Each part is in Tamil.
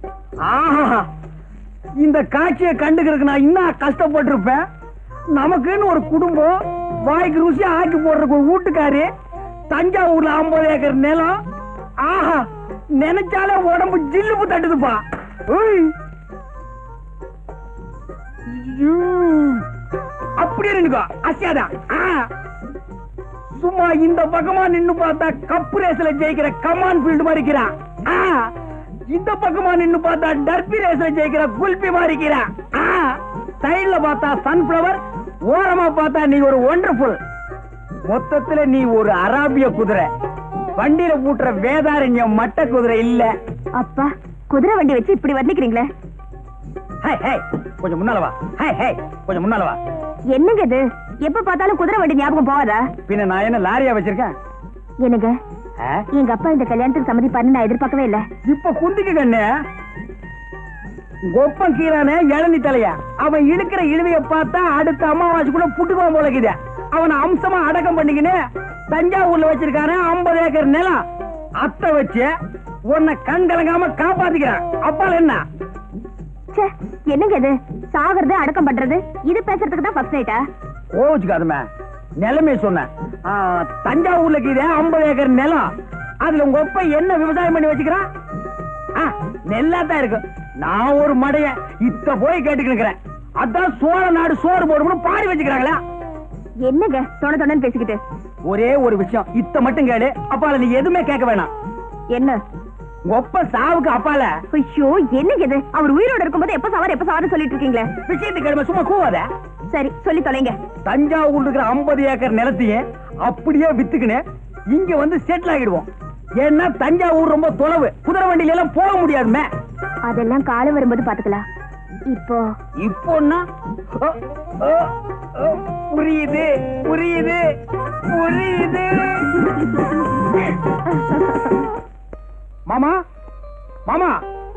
ஆஹா இந்த காட்சியை கண்டுக்கிறதுக்கு நான் இன்னும் கஷ்டப்பட்டிருப்பேன் நமக்குன்னு ஒரு குடும்பம் வாய்க்கு ருசியா ஆக்கி போடுறதுக்கு ஒரு வீட்டுக்காரு தஞ்சாவூர்ல ஐம்பது ஏக்கர் நிலம் ஆஹா நினைச்சாலே உடம்பு ஜில்லுப்பு தட்டுதுப்பா உய். ஐயோ. அப்படியே நின்னுக்கோ அசியாதா ஆ. சும்மா இந்த பக்கமா நின்னு பார்த்தா கப்பு ரேஸ்ல ஜெயிக்கிற கமான் ஃபீல்டு மாதிரி இருக்கிறான் ஆ. இந்த பக்கமா நின்னு பார்த்தா டர்பி ரேஸ்ல ஜெயிக்கிற குல்பி மாதிரி இருக்கிறான் ஆ. சைடுல பார்த்தா சன்ஃபிளவர் ஓரமா பார்த்தா நீ ஒரு ஒண்டர்ஃபுல் மொத்தத்துல நீ ஒரு அராபிய குதிரை வண்டியில பூட்டுற வேதாரண்யம் மட்ட குதிரை இல்ல அப்பா குதிரை வண்டி வச்சு இப்படி வர்ணிக்கிறீங்களே ஹே ஹே கொஞ்சம் முன்னால வா ஹே ஹே கொஞ்சம் முன்னால வா என்னங்க இது எப்ப பார்த்தாலும் குதிரை வண்டி ஞாபகம் போவாதா பின்ன நான் என்ன லாரியா வச்சிருக்கேன் என்னங்க ஆ? எங்க அப்பா இந்த கல்யாணத்துக்கு சம்மதிப்பாருன்னு நான் எதிர்பார்க்கவே இல்ல இப்ப குந்திக்கு கண்ணு கொப்பம் கீரானே இளநி தலையா அவன் இழுக்கிற இழுவைய பார்த்தா அடுத்த அமாவாசை கூட புட்டுக்குவான் போலக்குது அவனை அம்சமா அடக்கம் பண்ணிக்கின்னு தஞ்சாவூர்ல வச்சிருக்கானே ஐம்பது ஏக்கர் நிலம் அத்தை வச்சு உன்னை கண் கலங்காம காப்பாத்திக்கிறான் அப்பால என்ன ச்சே என்னங்க இது சாகிறது அடக்கம் பண்றது இது பேசுறதுக்கு தான் ஃபர்ஸ்ட் நைட்டா கோவிச்சுக்காதுமே நிலைமை சொன்னேன் ஆ, தஞ்சாவூர்ல கீதே ஐம்பது ஏக்கர் நிலம் அதுல உங்க ஒப்ப என்ன விவசாயம் பண்ணி வச்சுக்கிறான் ஆ, நெல்லா தான் இருக்கு நான் ஒரு மடைய இத்த போய் கேட்டுக்கிறேன் அதான் சோழ நாடு சோறு போடும்னு பாடி வச்சுக்கிறாங்களா என்னங்க தொண தொணன்னு பேசிக்கிட்டு ஒரே ஒரு விஷயம் இத்த மட்டும் கேளு அப்பால நீ எதுவுமே கேட்க வேணாம் என்ன உங்க ஒப்ப சாவுக்கு அப்பால ஐயோ என்னங்க இது அவர் உயிரோட இருக்கும்போது எப்ப சவார் எப்ப சவார்னு சொல்லிட்டு இருக்கீங்களே விஷயத்துக்கு கேளுமே சும்மா கூவாத சரி சொல்லி தொலைங்க தஞ்சாவூர்ல இருக்கிற 50 ஏக்கர் நிலத்தையே அப்படியே வித்துக்கின்னு இங்க வந்து செட்டில் ஆகிடுவோம் ஏன்னா தஞ்சாவூர் ரொம்ப தொலைவு குதிரை வண்டியில எல்லாம் போக முடியாதுமே அதெல்லாம் காலம் வரும்போது பாத்துக்கலாம் இப்போ இப்போன்னா அ, அ, அ, புரியுது புரியுது புரியுது மாமா மாமா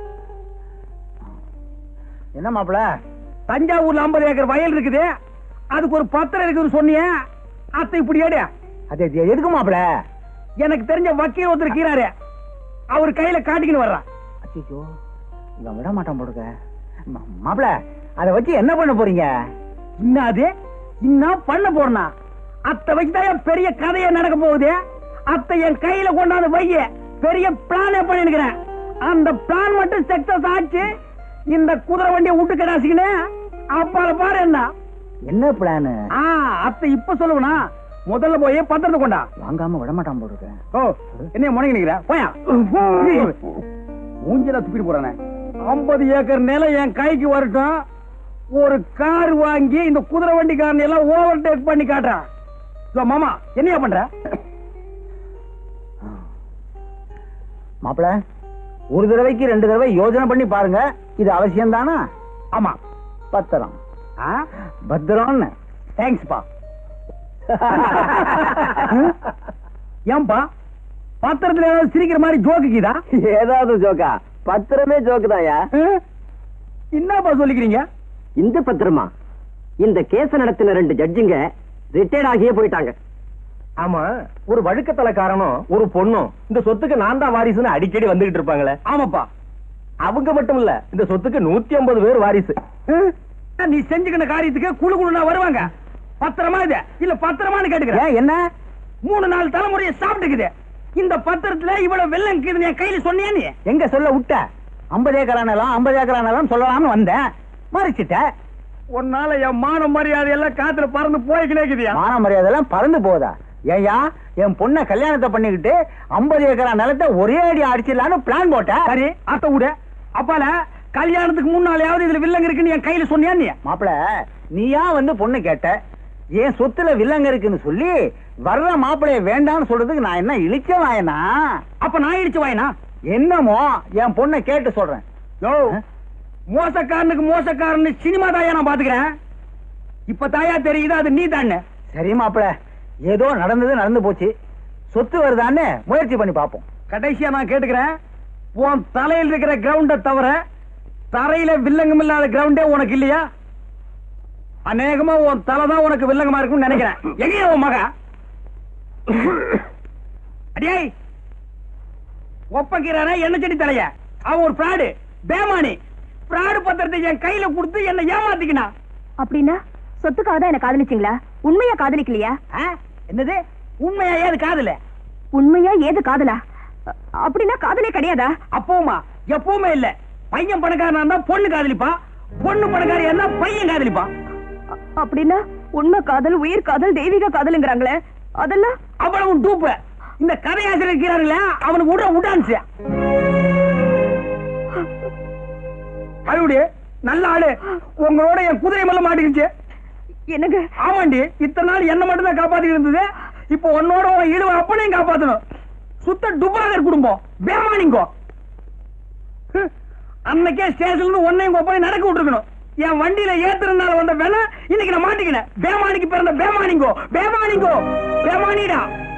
என்ன மாப்பிள தஞ்சாவூர்ல 50 ஏக்கர் வயல் இருக்குது அதுக்கு ஒரு பத்திரம் இருக்குதுன்னு சொன்னியே அத்தை இப்படி ஏடு அது எதுக்கு மாப்பிள எனக்கு தெரிஞ்ச வக்கீல் ஒருத்தர் இருக்கிறாரு அவர் கையில காட்டிக்கின்னு வர்றான் அச்சோ இவன் விட மாட்டான் போடுங்க மாப்பிள அதை வச்சு என்ன பண்ண போறீங்க இன்னும் அது இன்னும் பண்ண போறனா அத்தை வச்சுதான் என் பெரிய கதையே நடக்க போகுது அத்தை என் கையில கொண்டாந்து வைய பெரிய பிளானே பண்ணிருக்கிறேன் அந்த பிளான் மட்டும் சக்சஸ் ஆச்சு இந்த குதிரை வண்டியை விட்டு கடாசிக்கினே அப்பால பாரு என்ன என்ன பிளான் ஆ அத்தை இப்ப சொல்லுவனா முதல்ல போய் பத்திரத்தை கொண்டா வாங்காம விட மாட்டான் போடுறேன் ஓ என்ன முடங்கி நிக்கிற போயா மூஞ்சில துப்பிட்டு போறானே ஐம்பது ஏக்கர் நிலம் என் கைக்கு வரட்டும் ஒரு கார் வாங்கி இந்த குதிரை வண்டிக்காரன் எல்லாம் ஓவர் டேக் பண்ணி காட்டுறான் இதோ மாமா என்னையா பண்ற மாப்பிள ஒரு தடவைக்கு ரெண்டு தடவை யோசனை பண்ணி பாருங்க இது அவசியம் தானா ஆமா பத்திரம் ஆ பத்திரம்னு தேங்க்ஸ்ப்பா ஏன்பா பத்திரத்துல ஏதாவது சிரிக்கிற மாதிரி ஜோக்குக்குதா ஏதாவது ஜோக்கா பத்திரமே ஜோக்கு தாயா என்னப்பா சொல்லிக்கிறீங்க இந்த பத்திரமா இந்த கேச நடத்தின ரெண்டு ஜட்ஜுங்க ரிட்டையர்ட் ஆகியே போயிட்டாங்க ஆமா ஒரு வழுக்கத்தலைக்காரனும் ஒரு பொண்ணும் இந்த சொத்துக்கு நான் தான் வாரிசுன்னு அடிக்கடி வந்துகிட்டு இருப்பாங்களே ஆமாப்பா அவங்க மட்டும் இல்ல இந்த சொத்துக்கு நூத்தி ஐம்பது பேர் வாரிசு நீ செஞ்சுக்கின காரியத்துக்கு குழு குழுனா வருவாங்க பத்திரமா இது இல்ல பத்திரமான்னு கேட்டுக்கிறேன் ஏன் என்ன மூணு நாலு தலைமுறையை சாப்பிட்டுக்குது இந்த பத்திரத்துல இவ்வளவு வெள்ளம் இருக்குது என் கையில சொன்னியா நீ எங்க சொல்ல விட்ட ஐம்பது ஏக்கரா நிலம் ஐம்பது ஏக்கரா நிலம் சொல்லலாம்னு வந்தேன் மறைச்சிட்ட உன்னால என் மான மரியாதை எல்லாம் காத்துல பறந்து போய்க்கினேக்குதியா மான மரியாதை எல்லாம் பறந்து போதா ஏயா என் பொண்ணை கல்யாணத்தை பண்ணிக்கிட்டு ஐம்பது ஏக்கரா நிலத்தை ஒரே அடி அடிச்சிடலான்னு பிளான் போட்டேன் சரி அத்த விடு அப்பால கல்யாணத்துக்கு முன்னாலேயாவது இதுல வில்லங்க இருக்குன்னு என் கையில சொன்னியா நீ மாப்பிள நீயா வந்து பொண்ணு கேட்ட என் சொத்துல வில்லங்க இருக்குன்னு சொல்லி வர்ற மாப்பிளைய வேண்டாம்னு சொல்றதுக்கு நான் என்ன இழிச்ச வாயனா அப்ப நான் இடிச்சு வாயினா என்னமோ என் பொண்ணை கேட்டு சொல்றேன் யோ மோசக்காரனுக்கு மோசக்காரன்னு சினிமா தாயா நான் பாத்துக்கிறேன் இப்ப தாயா தெரியுது அது நீ தானே சரி மாப்பிள ஏதோ நடந்தது நடந்து போச்சு சொத்து வருதான்னு முயற்சி பண்ணி பார்ப்போம் கடைசியா நான் கேட்டுக்கிறேன் உன் தலையில் இருக்கிற கிரவுண்ட தவிர தரையில வில்லங்கம் இல்லாத கிரவுண்டே உனக்கு இல்லையா அநேகமா உன் தலை தான் உனக்கு வில்லங்கமா இருக்கும்னு நினைக்கிறேன் எங்கேயா உன் மக அடியாய் ஒப்பக்கிறானே என்ன செடி தலைய அவன் ஒரு பிராடு பேமானி பிராடு பத்திரத்தை என் கையில கொடுத்து என்ன ஏமாத்திக்கினா அப்படின்னா சொத்துக்காக தான் என்ன காதலிச்சீங்களா உண்மையா காதலிக்கலையா ஆ? என்னது உண்மையா ஏது காதல உண்மையா ஏது காதலா அ- அப்படின்னா காதலே கிடையாதா அப்பவுமா எப்பவுமே இல்ல பையன் பணக்காரனா இருந்தா பொண்ணு காதலிப்பான் பொண்ணு பணக்காரியா இருந்தா பையன் காதலிப்பான் அ- அப்படின்னா உண்மை காதல் உயிர் காதல் தெய்வீக காதலுங்கிறாங்களே அதெல்லாம் அவ்வளவு டூப்பு இந்த கதையாசிரியர் இருக்கிறாருல்ல அவனுக்கு விட விடான்ச்சு அழுவுடி நல்ல ஆளு உங்களோட என் குதிரை மேல மாட்டிக்கிச்சு என்னங்க ஆமாண்டி இத்தனை நாள் என்ன மட்டும் தான் காப்பாத்திட்டு இருந்தது இப்போ உன்னோட உன் இழுவ அப்பனையும் காப்பாத்தணும் சுத்த டுபாகர் குடும்பம் பேமானிங்கோ ஹம். அன்னைக்கே ஸ்டேஷன்ல இருந்து ஒன்னையும் ஒப்பனை நடக்க விட்டுருக்கணும் என் வண்டியில ஏத்துறதுனால வந்த வேலை இன்னைக்கு நான் மாட்டிக்கினேன் பேமானிக்கு பிறந்த பேமானிங்கோ பேமானிங்கோ பேமானிடா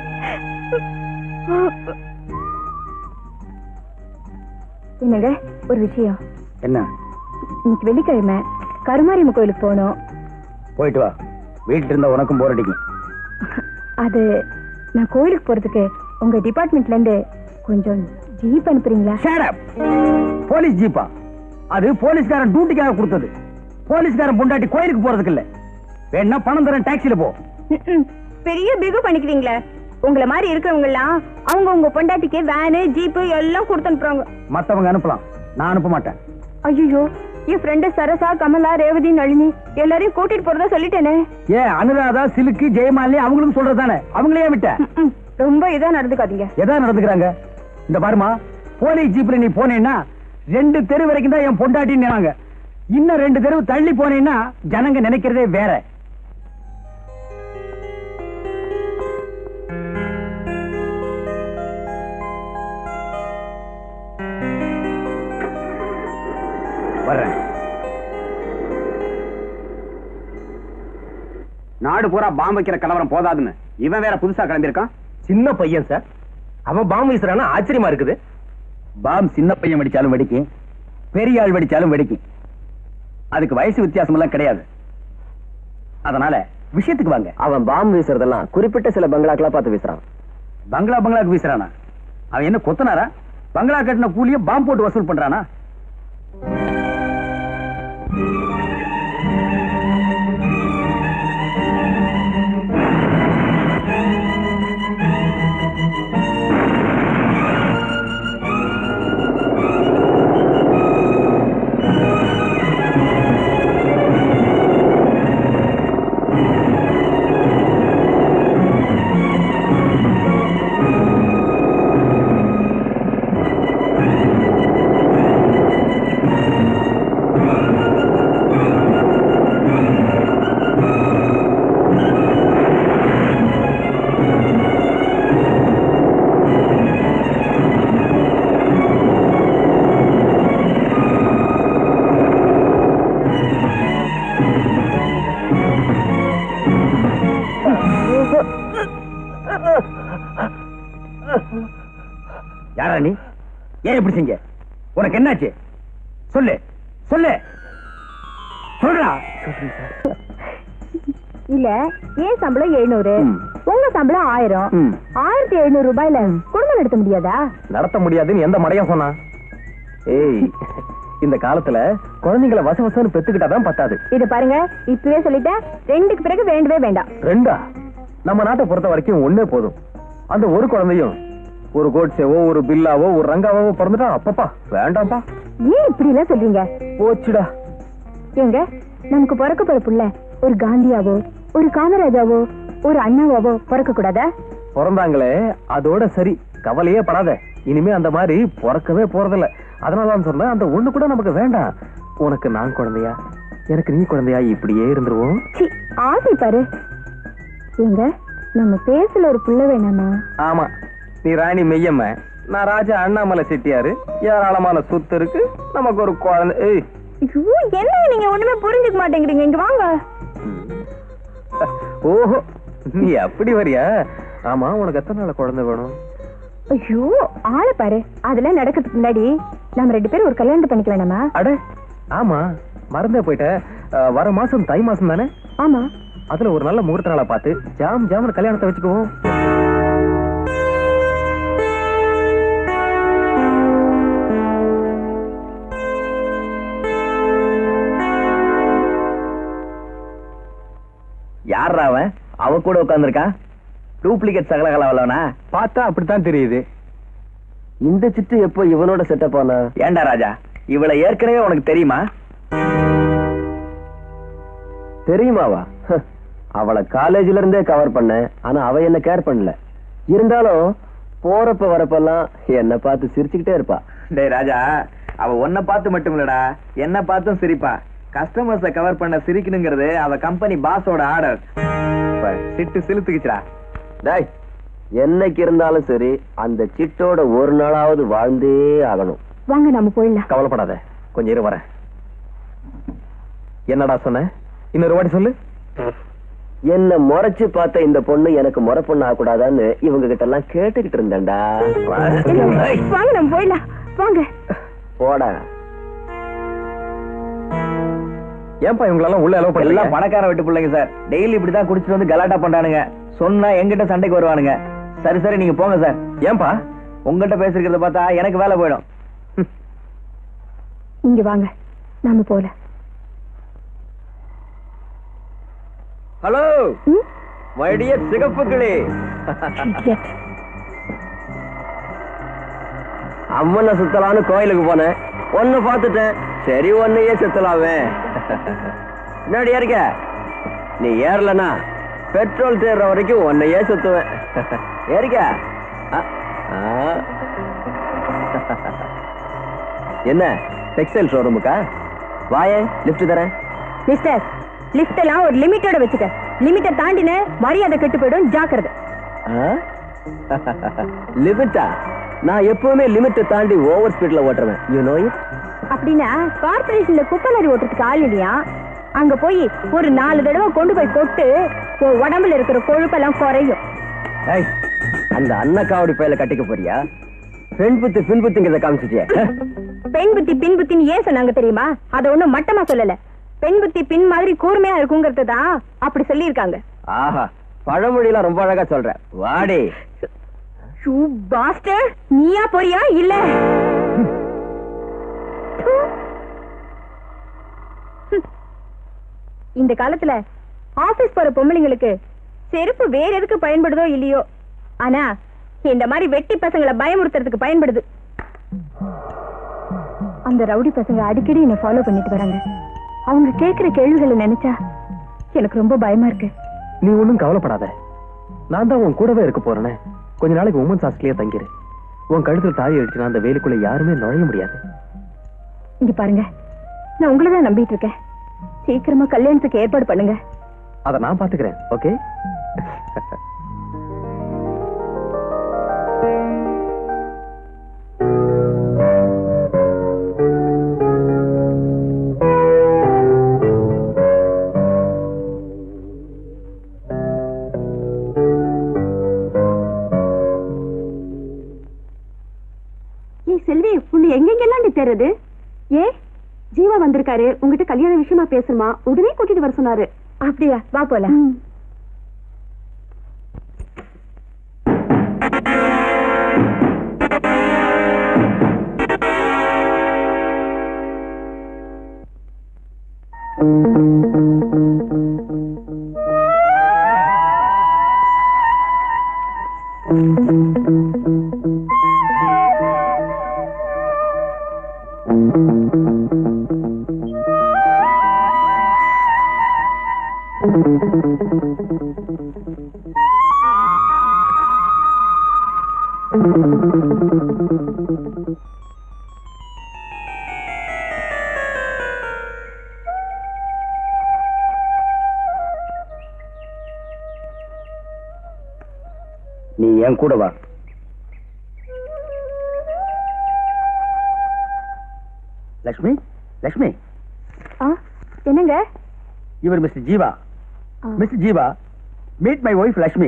என்னங்க ஒரு விஷயம் என்ன இன்னைக்கு வெள்ளிக்கிழமை கருமாரியம்மன் கோயிலுக்கு போகணும் போயிட்டு வா வீட்டுல இருந்தா உனக்கும் போர் அடிக்கும் அது நான் கோயிலுக்கு போறதுக்கு உங்க டிபார்ட்மெண்ட்ல இருந்து கொஞ்சம் ஜீப் அனுப்புறீங்களா Shut up. போலீஸ் ஜீப்பா அது போலீஸ்காரன் டியூட்டிக்காக கொடுத்தது போலீஸ்காரன் பொண்டாட்டி கோயிலுக்கு போறதுக்கு இல்ல வேணா பணம் தரேன் டாக்ஸில போ ம்ம். பெரிய பிகு பண்ணிக்கிறீங்களே உங்களை மாதிரி இருக்கிறவங்க எல்லாம் அவங்க உங்க பொண்டாட்டிக்கு வேனு ஜீப்பு எல்லாம் கொடுத்து அனுப்புறாங்க மத்தவங்க அனுப்பலாம் நான் அனுப்ப மாட்டேன் ஐயோ என் ஃப்ரெண்டு சரசா கமலா ரேவதி நளினி எல்லாரையும் கூட்டிட்டு போறதா சொல்லிட்டேனே ஏன் அனுராதா சிலுக்கு ஜெயமாலினி அவங்களும் சொல்றதானே அவங்களே விட்ட ம்ம். ரொம்ப இதா நடந்துக்காதீங்க எதா நடந்துக்கிறாங்க இந்த பாருமா போலீஸ் ஜீப்ல நீ போனேன்னா ரெண்டு தெரு வரைக்கும் தான் என் பொண்டாட்டின்னு நினைவாங்க இன்னும் ரெண்டு தெரு தள்ளி போனேன்னா ஜனங்க நினைக்கிறதே வேற வர்றேன் நாடு பூரா பாம்பு வைக்கிற கலவரம் போதாதுன்னு இவன் வேற புதுசா கிளம்பியிருக்கான் சின்ன பையன் சார் அவன் பாம்பு வீசுறானா ஆச்சரியமா இருக்குது பாம் சின்ன பையன் வெடிச்சாலும் வெடிக்கும் பெரிய ஆள் வெடிச்சாலும் வெடிக்கும் அதுக்கு வயசு வித்தியாசம் எல்லாம் கிடையாது அதனால விஷயத்துக்கு வாங்க அவன் பாம்பு வீசுறதெல்லாம் குறிப்பிட்ட சில பங்களாக்களா பார்த்து வீசுறான் பங்களா பங்களாக்கு வீசுறானா அவன் என்ன கொத்தனாரா பங்களா கட்டின கூலிய பாம்பு போட்டு வசூல் பண்றானா யாரா நீ ஏன் இப்படி செஞ்ச உனக்கு என்னாச்சு சொல்லு சொல்லு சொல்றா இல்ல ஏன் சம்பளம் எழுநூறு ம். உங்க சம்பளம் ஆயிரம் ம். ஆயிரத்தி எழுநூறு ரூபாயில குடும்பம் நடத்த முடியாதா நடத்த முடியாதுன்னு எந்த மடையும் சொன்னா ஏய் இந்த காலத்துல குழந்தைங்களை வச வசன்னு பெத்துக்கிட்டாதான் பத்தாது இது பாருங்க இப்பவே சொல்லிட்டேன் ரெண்டுக்கு பிறகு வேண்டவே வேண்டாம் ரெண்டா நம்ம நாட்டை பொறுத்த வரைக்கும் ஒண்ணே போதும் அந்த ஒரு குழந்தையும் ஒரு கோட்ஸேவோ ஒரு பில்லாவோ ஒரு ரங்காவோ பிறந்துட்டா அப்பப்பா வேண்டாம்ப்பா ஏன் இப்படி எல்லாம் சொல்றீங்க போச்சுடா ஏங்க நமக்கு பிறக்க போற புள்ள ஒரு காந்தியாவோ ஒரு காமராஜாவோ ஒரு அண்ணாவாவோ பிறக்க கூடாதா பிறந்தாங்களே அதோட சரி கவலையே படாத இனிமே அந்த மாதிரி பிறக்கவே போறதில்ல அதனால தான் சொன்னேன் அந்த ஒண்ணு கூட நமக்கு வேண்டாம் உனக்கு நான் குழந்தையா எனக்கு நீ குழந்தையா இப்படியே இருந்துருவோம் சி ஆசை பாரு ஏங்க நம்ம பேசல ஒரு புள்ள வேணாமா ஆமா நீ ராணி மெய்யம்ம நான் ராஜா அண்ணாமலை செட்டியாரு ஏராளமான சொத்து இருக்கு நமக்கு ஒரு குழந்தை ஏய் ஐயோ என்ன நீங்க ஒண்ணுமே புரிஞ்சுக்க மாட்டேங்கிறீங்க இங்க வாங்க ஓஹோ நீ அப்படி வரியா ஆமா உனக்கு எத்தனை நாள் குழந்தை வேணும் ஐயோ ஆளை பாரு அதெல்லாம் நடக்கிறதுக்கு முன்னாடி நம்ம ரெண்டு பேரும் ஒரு கல்யாணத்தை பண்ணிக்க வேணாமா அட ஆமா மறந்தே போயிட்டேன் அஹ், வர மாசம் தை மாசம் தானே ஆமா அதுல ஒரு நல்ல முகூர்த்த நாளை பார்த்து ஜாம் ஜாம்னு கல்யாணத்தை வச்சுக்குவோம் யாரா அவன் அவ கூட உட்கார்ந்திருக்கான் டூப்ளிகேட் சகலகல வல்லவனா பார்த்தா அப்படித்தான் தெரியுது இந்த சிட்டு எப்போ இவனோட செட்டப் ஆனா ஏண்டா ராஜா இவளை ஏற்கனவே உனக்கு தெரியுமா தெரியுமாவா ஹ, அவளை காலேஜ்ல இருந்தே கவர் பண்ணேன் ஆனா அவ என்ன கேர் பண்ணல இருந்தாலும் போறப்ப வரப்பெல்லாம் என்ன பார்த்து சிரிச்சுக்கிட்டே இருப்பா டேய் ராஜா அவ உன்னை பார்த்து மட்டும் இல்லடா என்ன பார்த்தும் சிரிப்பா கஸ்டமர்ஸ கவர் பண்ண சிரிக்கணுங்கிறது அவ கம்பெனி பாஸோட ஆர்டர் சிட்டு சிலுத்துக்குச்சுடா டேய் என்னைக்கு இருந்தாலும் சரி அந்த சிட்டோட ஒரு நாளாவது வாழ்ந்தே ஆகணும் வாங்க நாம போயிடலாம் கவலைப்படாத கொஞ்சம் இரு வரேன் என்னடா சொன்ன இன்னொரு வாட்டி சொல்லு என்ன முறைச்சு பார்த்த இந்த பொண்ணு எனக்கு முறை பொண்ணு ஆகக்கூடாதான்னு இவங்க கிட்ட எல்லாம் கேட்டுக்கிட்டு இருந்தேன்டா வாங்க நம்ம போயிடலாம் வாங்க போடா ஏன்பா இவங்களெல்லாம் உள்ள அலோவ் எல்லாம் பண்ணல பணக்கார வீட்டு பிள்ளைங்க சார் டெய்லி இப்படிதான் குடிச்சிட்டு வந்து கலாட்டா பண்றானுங்க சொன்னா எங்கிட்ட சண்டைக்கு வருவானுங்க சரி சரி நீங்க போங்க சார் ஏன்பா உங்ககிட்ட பேசிருக்கிறத பார்த்தா எனக்கு வேலை போயிடும் இங்க வாங்க நாம போல ஹலோ ம்? வடிய சிகப்பு கிளி Idiot. அம்மனை சுத்தலான்னு கோயிலுக்கு போனேன் ஒண்ணு பார்த்துட்டேன் சரி ஒன்னையே சுத்தலாமே என்னடி இருக்க நீ ஏறலனா பெட்ரோல் தேர்ற வரைக்கும் ஒன்னையே சுத்துவேன் ஏறிக்க ஆ, ஆ. என்ன டெக்ஸ்டைல் ஷோரூமுக்கா வாயே லிஃப்ட் தரேன் மிஸ்டர் லிஃப்ட் எல்லாம் ஒரு லிமிட்டோட வச்சுக்க லிமிட்டை தாண்டின மரியாதை கெட்டு போயிடும் ஜாக்கிரதை லிமிட்டா நான் எப்பவுமே லிமிட்டை தாண்டி ஓவர் ஸ்பீட்ல ஓட்டுறேன் யூ நோ இட் அப்படின்னா கார்பரேஷன்ல குப்பை லாரி ஓட்டுறதுக்கு ஆள் இல்லையா அங்க போய் ஒரு நாலு தடவை கொண்டு போய் கொட்டு உன் உடம்புல இருக்கிற கொழுப்பெல்லாம் குறையும் ஏய், அந்த அன்னக்காவடி பையில கட்டிக்க போறியா பெண் புத்தி பின் புத்திங்கிறத காமிச்சிட்டியா பெண் புத்தி பின் புத்தின்னு ஏன் சொன்னாங்க தெரியுமா அத ஒண்ணும் மட்டமா சொல்லல பெண் புத்தி பின் மாதிரி கூர்மையா இருக்குங்கிறது தான் அப்படி சொல்லியிருக்காங்க ஆஹா பழமொழியெல்லாம் ரொம்ப அழகா சொல்ற வாடி ஷூ பாஸ்டர் நீயா போறியா இல்ல இந்த காலத்துல ஆபீஸ் போற பொம்பளைங்களுக்கு செருப்பு வேற எதுக்கு பயன்படுதோ இல்லையோ ஆனா இந்த மாதிரி வெட்டி பசங்களை பயமுறுத்துறதுக்கு பயன்படுது அந்த ரவுடி பசங்க அடிக்கடி என்ன ஃபாலோ பண்ணிட்டு வராங்க அவங்க கேக்குற கேள்விகளை நினைச்சா எனக்கு ரொம்ப பயமா இருக்கு நீ ஒண்ணும் கவலைப்படாத நான் தான் உன் கூடவே இருக்க போறேனே கொஞ்ச நாளைக்கு உமன்ஸ் ஹாஸ்டல்லே தங்கிரு உன் கழுத்துல தாலி அடிச்சுனா அந்த வேலுக்குள்ள யாருமே நுழைய முடியாது இங்க பாருங்க நான் உங்களை தான் நம்பிட்டு இருக்கேன் சீக்கிரமா கல்யாணத்துக்கு ஏற்பாடு பண்ணுங்க அத நான் பாத்துக்கிறேன் ஓகே ஏ செல்வி உன்னை எங்கெங்கெல்லாம் நீ தேடுறது ஏ ஜீவா வந்திருக்காரு உங்ககிட்ட கல்யாண விஷயமா பேசணுமா உடனே கூட்டிட்டு வர சொன்னாரு அப்படியா வா போல நீ என் கூட வா லட்சுமி லட்சுமி என்னங்க இவர் mister Jeeva mister Jeeva meet my wife Lakshmi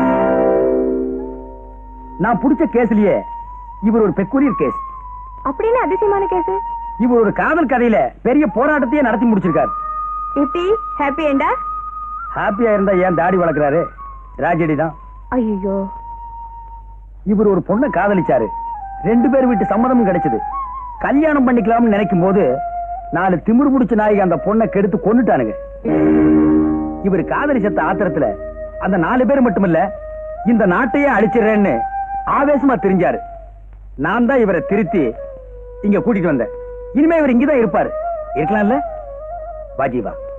நான் புடிச்ச கேஸ்லயே இவர் ஒரு பெக்குரியர் கேஸ் அப்படின்னு அதிசயமான கேஸ் இவர் ஒரு காதல் கதையில பெரிய போராட்டத்தையே நடத்தி முடிச்சிருக்காரு எப்படி ஹாப்பி எண்டா ஹாப்பியா இருந்தா ஏன் தாடி வளர்க்கறாரு ராஜடி தான் ஐயோ இவர் ஒரு பொண்ணை காதலிச்சாரு ரெண்டு பேர் வீட்டு சம்மதமும் கிடைச்சது கல்யாணம் பண்ணிக்கலாம்னு நினைக்கும் போது நாலு திமிரு முடிச்ச நாய்க்கு அந்த பொண்ணை கெடுத்து கொன்னுட்டானுங்க இவர் காதலி செத்த ஆத்திரத்துல அந்த நாலு பேர் மட்டுமில்ல இந்த நாட்டையே அழிச்சிடுறேன்னு ஆவேசமா தெரிஞ்சாரு நான் தான் இவரை திருத்தி இங்க கூட்டிட்டு வந்தேன் இனிமே இவர் இங்கதான் இருப்பாரு இருக்கலாம்ல வா ஜீவா